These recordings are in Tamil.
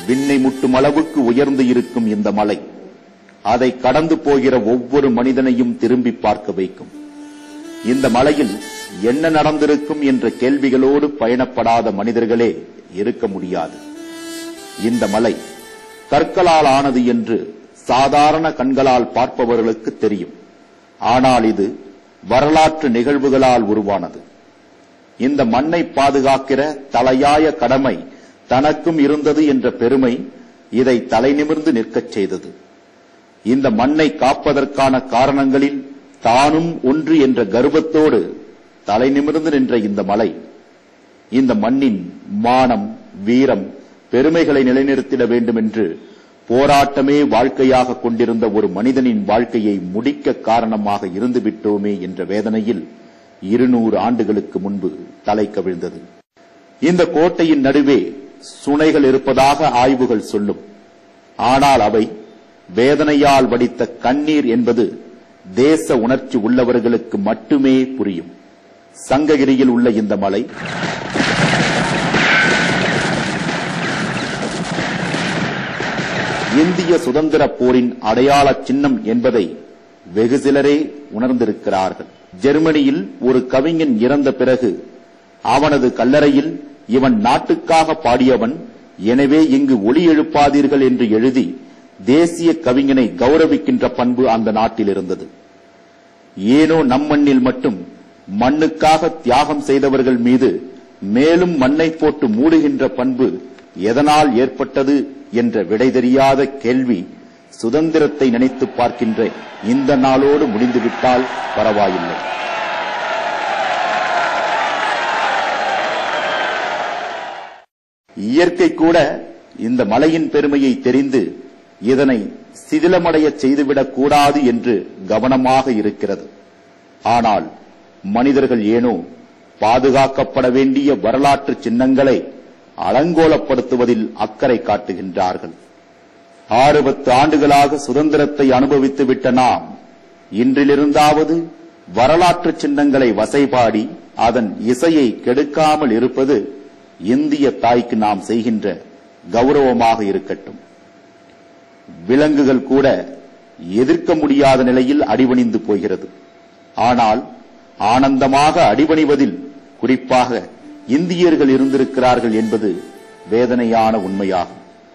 விண்ணை முட்டும் அளவுக்கு உயர்ந்து இருக்கும் இந்த மலை அதை கடந்து போகிற ஒவ்வொரு மனிதனையும் திரும்பி பார்க்க வைக்கும் இந்த மலையில் என்ன நடந்திருக்கும் என்ற கேள்விகளோடு பயணப்படாத மனிதர்களே இருக்க முடியாது இந்த மலை கற்களால் ஆனது என்று சாதாரண கண்களால் பார்ப்பவர்களுக்கு தெரியும் ஆனால் இது வரலாற்று நிகழ்வுகளால் உருவானது இந்த மண்ணை பாதுகாக்கிற தலையாய கடமை தனக்கும் இருந்தது என்ற பெருமை இதை தலைநிமிர்ந்து நிற்கச் செய்தது இந்த மண்ணை காப்பதற்கான காரணங்களில் தானும் ஒன்று என்ற கர்வத்தோடு தலைநிமிர்ந்து நின்ற இந்த மலை இந்த மண்ணின் மானம் வீரம் பெருமைகளை நிலைநிறுத்திட வேண்டும் என்று போராட்டமே வாழ்க்கையாக கொண்டிருந்த ஒரு மனிதனின் வாழ்க்கையை முடிக்க காரணமாக இருந்து விட்டோமே என்ற வேதனையில் இருநூறு ஆண்டுகளுக்கு முன்பு தலை கவிழ்ந்தது இந்த கோட்டையின் நடுவே சுனைகள் இருப்பதாக ஆய்வுகள் சொல்லும் ஆனால் அவை வேதனையால் வடித்த கண்ணீர் என்பது தேச உணர்ச்சி உள்ளவர்களுக்கு மட்டுமே புரியும் சங்ககிரியில் உள்ள இந்த மலை இந்திய சுதந்திர போரின் அடையாள சின்னம் என்பதை வெகு சிலரே உணர்ந்திருக்கிறார்கள் ஜெர்மனியில் ஒரு கவிஞன் இறந்த பிறகு அவனது கல்லறையில் இவன் நாட்டுக்காக பாடியவன் எனவே இங்கு ஒளி எழுப்பாதீர்கள் என்று எழுதி தேசிய கவிஞனை கௌரவிக்கின்ற பண்பு அந்த நாட்டில் இருந்தது ஏனோ நம் மண்ணில் மட்டும் மண்ணுக்காக தியாகம் செய்தவர்கள் மீது மேலும் மண்ணை போட்டு மூடுகின்ற பண்பு எதனால் ஏற்பட்டது என்ற விடை தெரியாத கேள்வி சுதந்திரத்தை நினைத்து பார்க்கின்ற இந்த நாளோடு முடிந்துவிட்டால் பரவாயில்லை இயற்கை கூட இந்த மலையின் பெருமையை தெரிந்து இதனை சிதிலமடைய செய்துவிடக் கூடாது என்று கவனமாக இருக்கிறது ஆனால் மனிதர்கள் ஏனோ பாதுகாக்கப்பட வேண்டிய வரலாற்று சின்னங்களை அலங்கோலப்படுத்துவதில் அக்கறை காட்டுகின்றார்கள் ஆறு பத்து ஆண்டுகளாக சுதந்திரத்தை அனுபவித்து விட்ட நாம் இன்றிலிருந்தாவது வரலாற்று சின்னங்களை வசைபாடி அதன் இசையை கெடுக்காமல் இருப்பது இந்திய தாய்க்கு நாம் செய்கின்ற கௌரவமாக இருக்கட்டும் விலங்குகள் கூட எதிர்க்க முடியாத நிலையில் அடிபணிந்து போகிறது ஆனால் ஆனந்தமாக அடிபணிவதில் குறிப்பாக இந்தியர்கள் இருந்திருக்கிறார்கள் என்பது வேதனையான உண்மையாகும்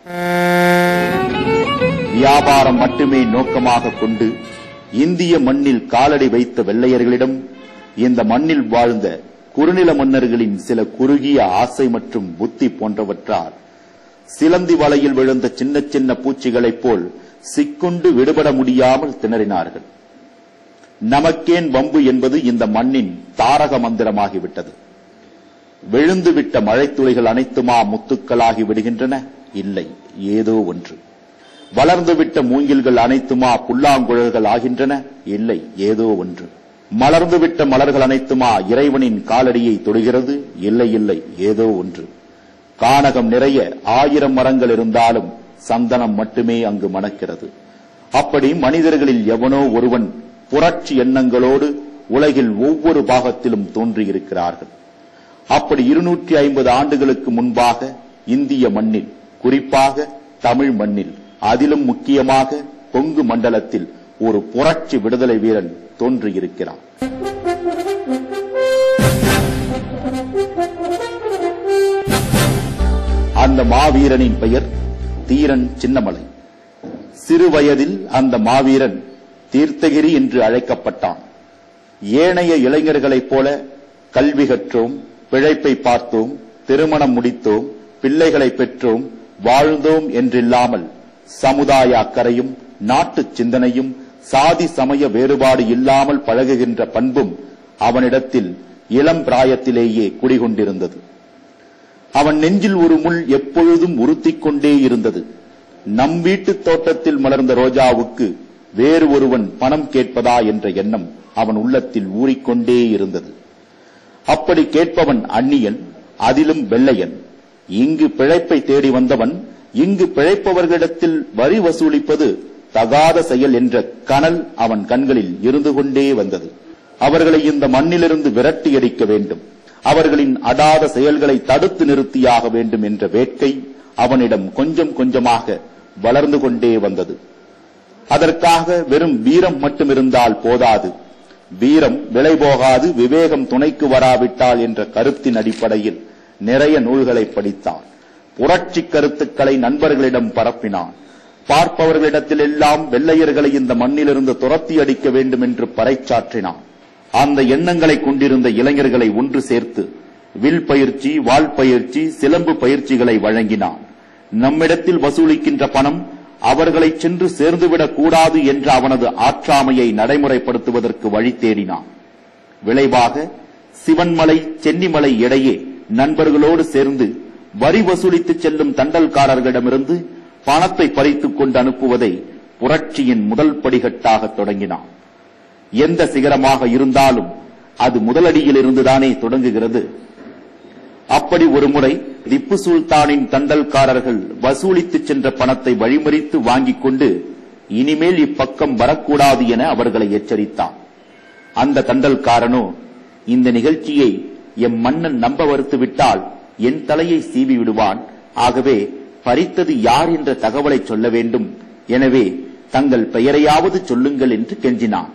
வியாபாரம் மட்டுமே நோக்கமாக கொண்டு இந்திய மண்ணில் காலடி வைத்த வெள்ளையர்களிடம் இந்த மண்ணில் வாழ்ந்த குறுநில மன்னர்களின் சில குறுகிய ஆசை மற்றும் புத்தி போன்றவற்றால் சிலந்தி வலையில் விழுந்த சின்ன சின்ன பூச்சிகளைப் போல் சிக்குண்டு விடுபட முடியாமல் திணறினார்கள் நமக்கேன் வம்பு என்பது இந்த மண்ணின் தாரக மந்திரமாகிவிட்டது விழுந்துவிட்ட மழைத்துளிகள் அனைத்துமா முத்துக்களாகி விடுகின்றன இல்லை ஏதோ ஒன்று வளர்ந்துவிட்ட மூங்கில்கள் அனைத்துமா புல்லாங்குழல்கள் ஆகின்றன இல்லை ஏதோ ஒன்று மலர்ந்துவிட்ட மலர்கள் அனைத்துமா இறைவனின் காலடியை தொடுகிறது இல்லை இல்லை ஏதோ ஒன்று கானகம் நிறைய ஆயிரம் மரங்கள் இருந்தாலும் சந்தனம் மட்டுமே அங்கு மணக்கிறது அப்படி மனிதர்களில் எவனோ ஒருவன் புரட்சி எண்ணங்களோடு உலகில் ஒவ்வொரு பாகத்திலும் தோன்றியிருக்கிறார்கள் அப்படி இருநூற்றி ஐம்பது ஆண்டுகளுக்கு முன்பாக இந்திய மண்ணில் குறிப்பாக தமிழ் மண்ணில் அதிலும் முக்கியமாக கொங்கு மண்டலத்தில் ஒரு புரட்சி விடுதலை வீரன் தோன்றியிருக்கிறான் அந்த மாவீரனின் பெயர் தீரன் சின்னமலை சிறு வயதில் அந்த மாவீரன் தீர்த்தகிரி என்று அழைக்கப்பட்டான் ஏனைய இளைஞர்களைப் போல கல்வி கற்றோம் பிழைப்பை பார்த்தோம் திருமணம் முடித்தோம் பிள்ளைகளை பெற்றோம் வாழ்ந்தோம் என்றில்லாமல் சமுதாய அக்கறையும் நாட்டு சிந்தனையும் சாதி சமய வேறுபாடு இல்லாமல் பழகுகின்ற பண்பும் அவனிடத்தில் இளம் பிராயத்திலேயே குடிகொண்டிருந்தது அவன் நெஞ்சில் ஒரு முள் எப்பொழுதும் உறுத்திக் கொண்டே இருந்தது நம் வீட்டு தோட்டத்தில் மலர்ந்த ரோஜாவுக்கு வேறு ஒருவன் பணம் கேட்பதா என்ற எண்ணம் அவன் உள்ளத்தில் ஊறிக்கொண்டே இருந்தது அப்படி கேட்பவன் அந்நியன் அதிலும் வெள்ளையன் இங்கு பிழைப்பை தேடி வந்தவன் இங்கு பிழைப்பவர்களிடத்தில் வரி வசூலிப்பது தகாத செயல் என்ற கனல் அவன் கண்களில் இருந்து கொண்டே வந்தது அவர்களை இந்த மண்ணிலிருந்து விரட்டி அடிக்க வேண்டும் அவர்களின் அடாத செயல்களை தடுத்து நிறுத்தியாக வேண்டும் என்ற வேட்கை அவனிடம் கொஞ்சம் கொஞ்சமாக வளர்ந்து கொண்டே வந்தது அதற்காக வெறும் வீரம் மட்டும் இருந்தால் போதாது வீரம் விலை போகாது விவேகம் துணைக்கு வராவிட்டால் என்ற கருத்தின் அடிப்படையில் நிறைய நூல்களை படித்தான் புரட்சி கருத்துக்களை நண்பர்களிடம் பரப்பினான் பார்ப்பவர்களிடத்திலெல்லாம் வெள்ளையர்களை இந்த மண்ணிலிருந்து துரத்தி அடிக்க வேண்டும் என்று பறைச்சாற்றினான் அந்த எண்ணங்களை கொண்டிருந்த இளைஞர்களை ஒன்று சேர்த்து வில் பயிற்சி வாள் பயிற்சி சிலம்பு பயிற்சிகளை வழங்கினான் நம்மிடத்தில் வசூலிக்கின்ற பணம் அவர்களை சென்று சேர்ந்துவிடக் கூடாது என்ற அவனது ஆற்றாமையை நடைமுறைப்படுத்துவதற்கு வழி தேடினான் விளைவாக சிவன்மலை சென்னிமலை இடையே நண்பர்களோடு சேர்ந்து வரி வசூலித்து செல்லும் தண்டல்காரர்களிடமிருந்து பணத்தை பறித்துக் கொண்டு அனுப்புவதை புரட்சியின் முதல் படிகட்டாக தொடங்கினான் எந்த சிகரமாக இருந்தாலும் அது முதலடியில் இருந்துதானே தொடங்குகிறது அப்படி ஒருமுறை திப்பு சுல்தானின் தண்டல்காரர்கள் வசூலித்து சென்ற பணத்தை வழிமறித்து வாங்கிக் கொண்டு இனிமேல் இப்பக்கம் வரக்கூடாது என அவர்களை எச்சரித்தான் அந்த தண்டல்காரனோ இந்த நிகழ்ச்சியை எம் மன்னன் நம்ப மறுத்து விட்டால் என் தலையை சீவி விடுவான் ஆகவே பறித்தது யார் என்ற தகவலை சொல்ல வேண்டும் எனவே தங்கள் பெயரையாவது சொல்லுங்கள் என்று கெஞ்சினான்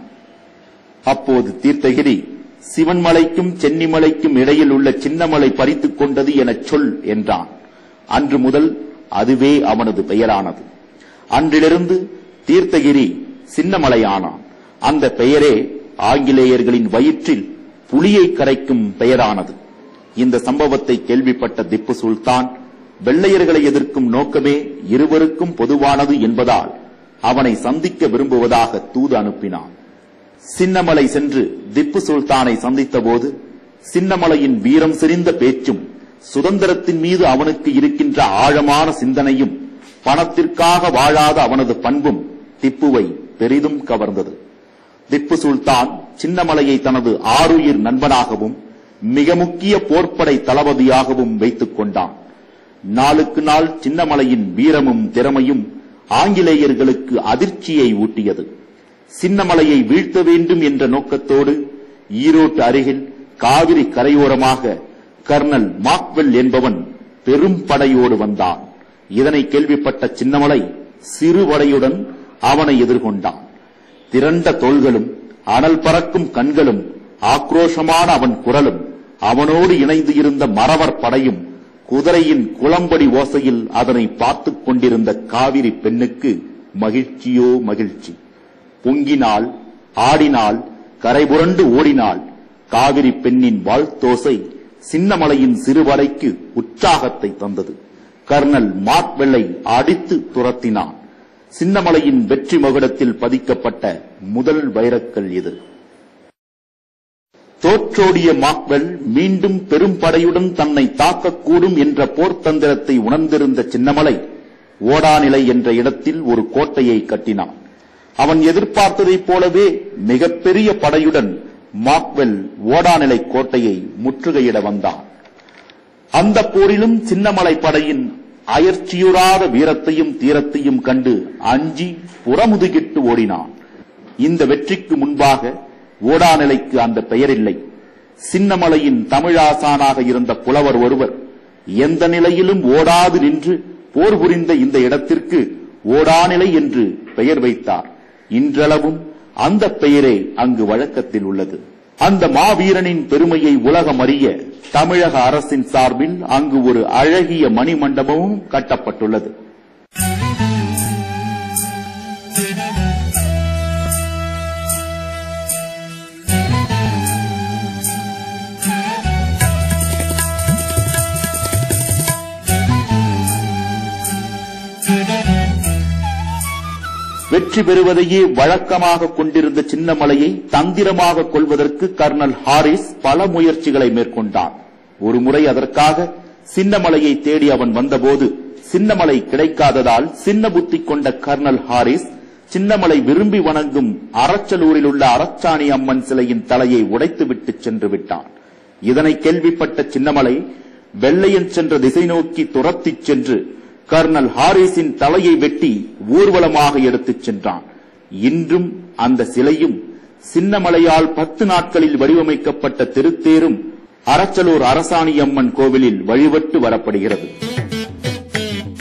அப்போது தீர்த்தகிரி சிவன்மலைக்கும் சென்னிமலைக்கும் இடையில் உள்ள சின்னமலை பறித்துக் கொண்டது எனச் சொல் என்றான் அன்று முதல் அதுவே அவனது பெயரானது அன்றிலிருந்து தீர்த்தகிரி சின்னமலையானான் அந்த பெயரே ஆங்கிலேயர்களின் வயிற்றில் புலியை கரைக்கும் பெயரானது இந்த சம்பவத்தை கேள்விப்பட்ட திப்பு சுல்தான் வெள்ளையர்களை எதிர்க்கும் நோக்கமே இருவருக்கும் பொதுவானது என்பதால் அவனை சந்திக்க விரும்புவதாக தூது அனுப்பினான் சின்னமலை சென்று திப்பு சுல்தானை சந்தித்தபோது சின்னமலையின் வீரம் செறிந்த பேச்சும் சுதந்திரத்தின் மீது அவனுக்கு இருக்கின்ற ஆழமான சிந்தனையும் பணத்திற்காக வாழாத அவனது பண்பும் திப்புவை பெரிதும் கவர்ந்தது திப்பு சுல்தான் சின்னமலையை தனது ஆருயிர் நண்பனாகவும் மிக முக்கிய போர்ப்படை தளபதியாகவும் வைத்துக் கொண்டான் நாளுக்கு நாள் சின்னமலையின் வீரமும் திறமையும் ஆங்கிலேயர்களுக்கு அதிர்ச்சியை ஊட்டியது சின்னமலையை வீழ்த்த வேண்டும் என்ற நோக்கத்தோடு ஈரோட்டு அருகில் காவிரி கரையோரமாக கர்னல் மாக்வெல் என்பவன் பெரும் படையோடு வந்தான் இதனை கேள்விப்பட்ட சின்னமலை சிறு படையுடன் அவனை எதிர்கொண்டான் திரண்ட தோள்களும் அனல் பறக்கும் கண்களும் ஆக்ரோஷமான அவன் குரலும் அவனோடு இணைந்து இருந்த மறவர் படையும் குதிரையின் குளம்படி ஓசையில் அதனை பார்த்துக் கொண்டிருந்த காவிரி பெண்ணுக்கு மகிழ்ச்சியோ மகிழ்ச்சி பொங்கினாள் ஆடினாள் கரைபுரண்டு ஓடினாள் காவிரி பெண்ணின் வாழ்த்தோசை சின்னமலையின் சிறுவரைக்கு உற்சாகத்தை தந்தது கர்னல் மார்க்வெல்லை அடித்து துரத்தினான் சின்னமலையின் வெற்றி மகுடத்தில் பதிக்கப்பட்ட முதல் வைரக்கல் இது தோற்றோடிய மாக்வெல் மீண்டும் பெரும் படையுடன் தன்னை தாக்கக்கூடும் என்ற போர்த்தந்திரத்தை உணர்ந்திருந்த சின்னமலை ஓடாநிலை என்ற இடத்தில் ஒரு கோட்டையை கட்டினான் அவன் எதிர்பார்த்ததைப் போலவே மிகப்பெரிய படையுடன் மாக்வெல் ஓடாநிலை கோட்டையை முற்றுகையிட வந்தான் அந்த போரிலும் சின்னமலை படையின் அயற்சியுறாத வீரத்தையும் தீரத்தையும் கண்டு அஞ்சி புறமுதுகிட்டு ஓடினான் இந்த வெற்றிக்கு முன்பாக ஓடாநிலைக்கு அந்த பெயரில்லை சின்னமலையின் தமிழாசானாக இருந்த புலவர் ஒருவர் எந்த நிலையிலும் ஓடாது நின்று போர் புரிந்த இந்த இடத்திற்கு ஓடாநிலை என்று பெயர் வைத்தார் இன்றளவும் அந்த பெயரே அங்கு வழக்கத்தில் உள்ளது அந்த மாவீரனின் பெருமையை உலகம் அறிய தமிழக அரசின் சார்பில் அங்கு ஒரு அழகிய மணிமண்டபமும் கட்டப்பட்டுள்ளது வெற்றி பெறுவதையே வழக்கமாக கொண்டிருந்த சின்னமலையை தந்திரமாக கொள்வதற்கு கர்னல் ஹாரிஸ் பல முயற்சிகளை மேற்கொண்டான் ஒருமுறை அதற்காக சின்னமலையை தேடி அவன் வந்தபோது சின்னமலை கிடைக்காததால் சின்ன புத்தி கொண்ட கர்னல் ஹாரிஸ் சின்னமலை விரும்பி வணங்கும் அரச்சலூரில் உள்ள அரச்சாணி அம்மன் சிலையின் தலையை உடைத்துவிட்டு சென்று விட்டான் இதனை கேள்விப்பட்ட சின்னமலை வெள்ளையன் சென்ற திசை நோக்கி துரத்திச் சென்று கர்னல் ஹாரிஸின் தலையை வெட்டி ஊர்வலமாக எடுத்துச் சென்றான் இன்றும் அந்த சிலையும் சின்னமலையால் பத்து நாட்களில் வடிவமைக்கப்பட்ட திருத்தேரும் அரச்சலூர் அரசாணி அம்மன் கோவிலில் வழிபட்டு வரப்படுகிறது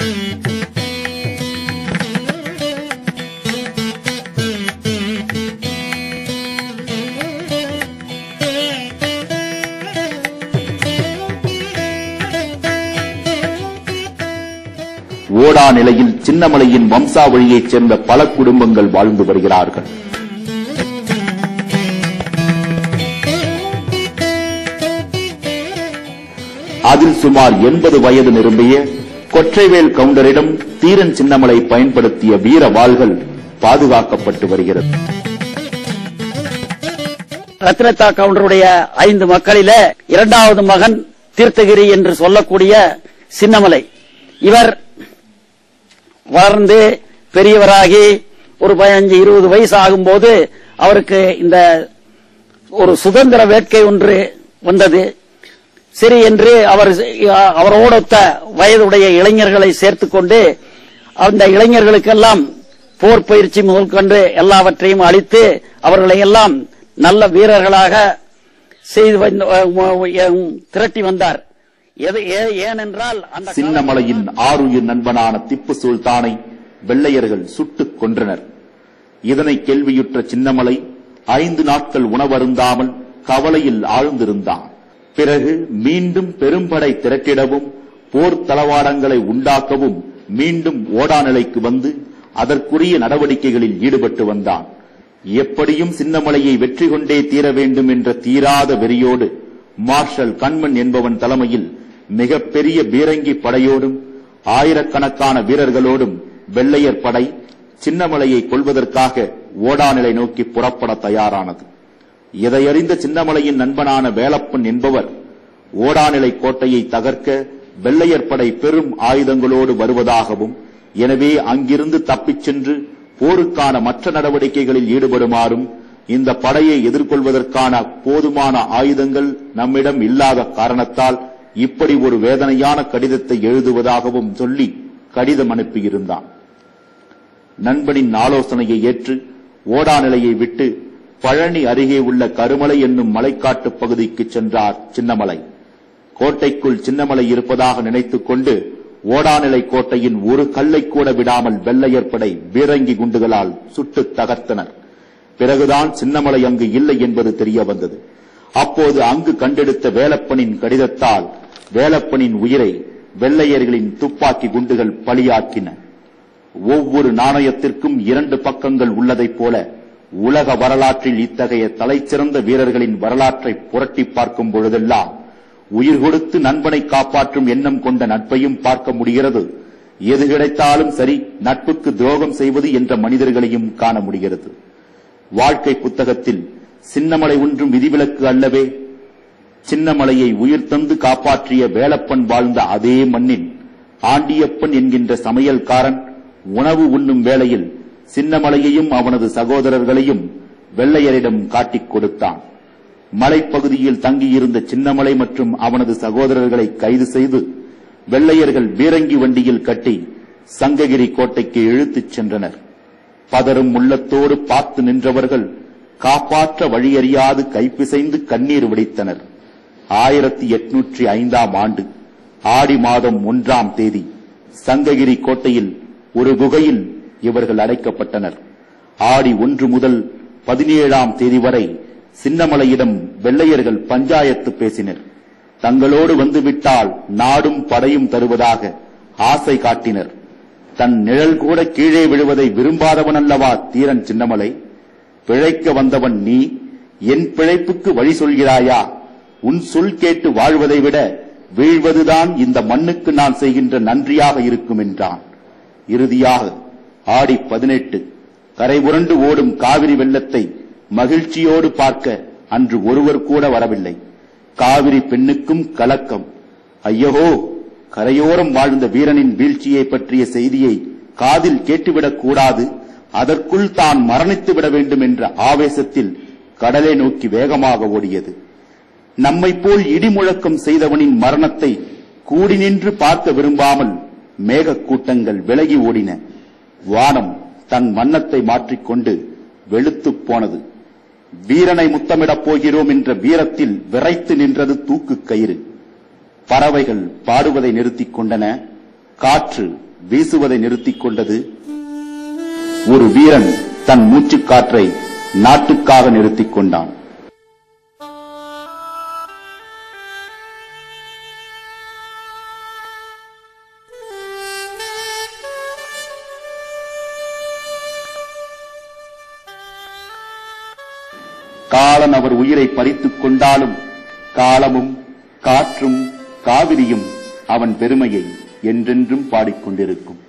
ஓடா நிலையில் சின்னமலையின் வம்சாவழியைச் சேர்ந்த பல குடும்பங்கள் வாழ்ந்து வருகிறார்கள் அதில் சுமார் எண்பது வயது நிரம்பிய கொற்றைவேல் கவுண்டரிடம் தீரன் சின்னமலை பயன்படுத்திய வீர வாள்கள் பாதுகாக்கப்பட்டு வருகிறது ரத்னத்தா கவுண்டருடைய ஐந்து மக்களில இரண்டாவது மகன் தீர்த்தகிரி என்று சொல்லக்கூடிய சின்னமலை இவர் வளர்ந்து பெரியவராகி ஒரு பதினஞ்சு இருபது வயசு ஆகும்போது அவருக்கு இந்த ஒரு சுதந்திர வேட்கை ஒன்று வந்தது சரி என்று அவர் அவரோடொத்த வயதுடைய இளைஞர்களை சேர்த்துக்கொண்டு அந்த இளைஞர்களுக்கெல்லாம் போர் பயிற்சி முதல் கொண்டு எல்லாவற்றையும் அளித்து அவர்களை எல்லாம் நல்ல வீரர்களாக செய்து வந்த- அஹ் திரட்டி வந்தார் எது- ஏ- ஏனென்றால் அந்த சின்னமலையின் ஆருயிர் நண்பனான திப்பு சுல்தானை வெள்ளையர்கள் சுட்டுக் கொன்றனர் இதனை கேள்வியுற்ற சின்னமலை ஐந்து நாட்கள் உணவருந்தாமல் கவலையில் ஆழ்ந்திருந்தான் பிறகு மீண்டும் பெரும்படை திரட்டிடவும் போர் தளவாடங்களை உண்டாக்கவும் மீண்டும் ஓடாநிலைக்கு வந்து அதற்குரிய நடவடிக்கைகளில் ஈடுபட்டு வந்தான் எப்படியும் சின்னமலையை வெற்றி கொண்டே தீர வேண்டும் என்ற தீராத வெறியோடு மார்ஷல் கண்மன் என்பவன் தலைமையில் மிகப்பெரிய பீரங்கி படையோடும் ஆயிரக்கணக்கான வீரர்களோடும் வெள்ளையர் படை சின்னமலையை கொள்வதற்காக ஓடாநிலை நோக்கி புறப்பட தயாரானது இதையறிந்த சின்னமலையின் நண்பனான வேலப்பன் என்பவர் ஓடாநிலை கோட்டையை தகர்க்க வெள்ளையர் படை பெரும் ஆயுதங்களோடு வருவதாகவும் எனவே அங்கிருந்து தப்பிச் சென்று போருக்கான மற்ற நடவடிக்கைகளில் ஈடுபடுமாறும் இந்த படையை எதிர்கொள்வதற்கான போதுமான ஆயுதங்கள் நம்மிடம் இல்லாத காரணத்தால் இப்படி ஒரு வேதனையான கடிதத்தை எழுதுவதாகவும் சொல்லி கடிதம் அனுப்பியிருந்தான் நண்பனின் ஆலோசனையை ஏற்று ஓடாநிலையை விட்டு பழனி அருகே உள்ள கருமலை என்னும் மலைக்காட்டு பகுதிக்கு சென்றார் சின்னமலை கோட்டைக்குள் சின்னமலை இருப்பதாக நினைத்துக் கொண்டு ஓடாநிலை கோட்டையின் ஒரு கல்லை கூட விடாமல் வெள்ளையர் படை பீரங்கி குண்டுகளால் சுட்டு தகர்த்தனர் பிறகுதான் சின்னமலை அங்கு இல்லை என்பது தெரிய வந்தது அப்போது அங்கு கண்டெடுத்த வேலப்பனின் கடிதத்தால் வேலப்பனின் உயிரை வெள்ளையர்களின் துப்பாக்கி குண்டுகள் பலியாக்கின ஒவ்வொரு நாணயத்திற்கும் இரண்டு பக்கங்கள் உள்ளதைப் போல உலக வரலாற்றில் இத்தகைய தலைச்சிறந்த வீரர்களின் வரலாற்றை புரட்டி பார்க்கும் பொழுதெல்லாம் உயிர் கொடுத்து நண்பனை காப்பாற்றும் எண்ணம் கொண்ட நட்பையும் பார்க்க முடிகிறது எது கிடைத்தாலும் சரி நட்புக்கு துரோகம் செய்வது என்ற மனிதர்களையும் காண முடிகிறது வாழ்க்கை புத்தகத்தில் சின்னமலை ஒன்றும் விதிவிலக்கு அல்லவே சின்னமலையை உயிர் தந்து காப்பாற்றிய வேலப்பன் வாழ்ந்த அதே மண்ணில் ஆண்டியப்பன் என்கின்ற சமையல்காரன் உணவு உண்ணும் வேளையில் சின்னமலையையும் அவனது சகோதரர்களையும் வெள்ளையரிடம் காட்டிக் கொடுத்தான் மலைப்பகுதியில் தங்கியிருந்த சின்னமலை மற்றும் அவனது சகோதரர்களை கைது செய்து வெள்ளையர்கள் பீரங்கி வண்டியில் கட்டி சங்ககிரி கோட்டைக்கு இழுத்துச் சென்றனர் பதறும் உள்ளத்தோடு பார்த்து நின்றவர்கள் காப்பாற்ற வழியறியாது கைப்பிசைந்து கண்ணீர் வடித்தனர் ஆயிரத்தி எட்நூற்றி ஐந்தாம் ஆண்டு ஆடி மாதம் ஒன்றாம் தேதி சங்ககிரி கோட்டையில் ஒரு குகையில் இவர்கள் அடைக்கப்பட்டனர் ஆடி ஒன்று முதல் பதினேழாம் தேதி வரை சின்னமலையிடம் வெள்ளையர்கள் பஞ்சாயத்து பேசினர் தங்களோடு வந்துவிட்டால் நாடும் படையும் தருவதாக ஆசை காட்டினர் தன் நிழல் கூட கீழே விழுவதை விரும்பாதவன் அல்லவா தீரன் சின்னமலை பிழைக்க வந்தவன் நீ என் பிழைப்புக்கு வழி சொல்கிறாயா உன் சொல் கேட்டு வாழ்வதை விட வீழ்வதுதான் இந்த மண்ணுக்கு நான் செய்கின்ற நன்றியாக இருக்கும் என்றான் இறுதியாக ஆடி பதினெட்டு கரை புரண்டு ஓடும் காவிரி வெள்ளத்தை மகிழ்ச்சியோடு பார்க்க அன்று ஒருவர் கூட வரவில்லை காவிரி பெண்ணுக்கும் கலக்கம் ஐயகோ கரையோரம் வாழ்ந்த வீரனின் வீழ்ச்சியை பற்றிய செய்தியை காதில் கேட்டுவிடக் கூடாது அதற்குள் தான் மரணித்து விட வேண்டும் என்ற ஆவேசத்தில் கடலை நோக்கி வேகமாக ஓடியது நம்மை போல் இடிமுழக்கம் செய்தவனின் மரணத்தை கூடி நின்று பார்க்க விரும்பாமல் மேகக் கூட்டங்கள் விலகி ஓடின வானம் தன் வண்ணத்தை மாற்றிக்கொண்டு வெளுத்துப் போனது வீரனை முத்தமிடப் போகிறோம் என்ற வீரத்தில் விரைத்து நின்றது தூக்கு கயிறு பறவைகள் பாடுவதை நிறுத்திக் கொண்டன காற்று வீசுவதை நிறுத்திக் கொண்டது ஒரு வீரன் தன் மூச்சுக் காற்றை நாட்டுக்காக நிறுத்திக் கொண்டான் காலன் அவர் உயிரை பறித்துக் கொண்டாலும் காலமும் காற்றும் காவிரியும் அவன் பெருமையை என்றென்றும் பாடிக்கொண்டிருக்கும்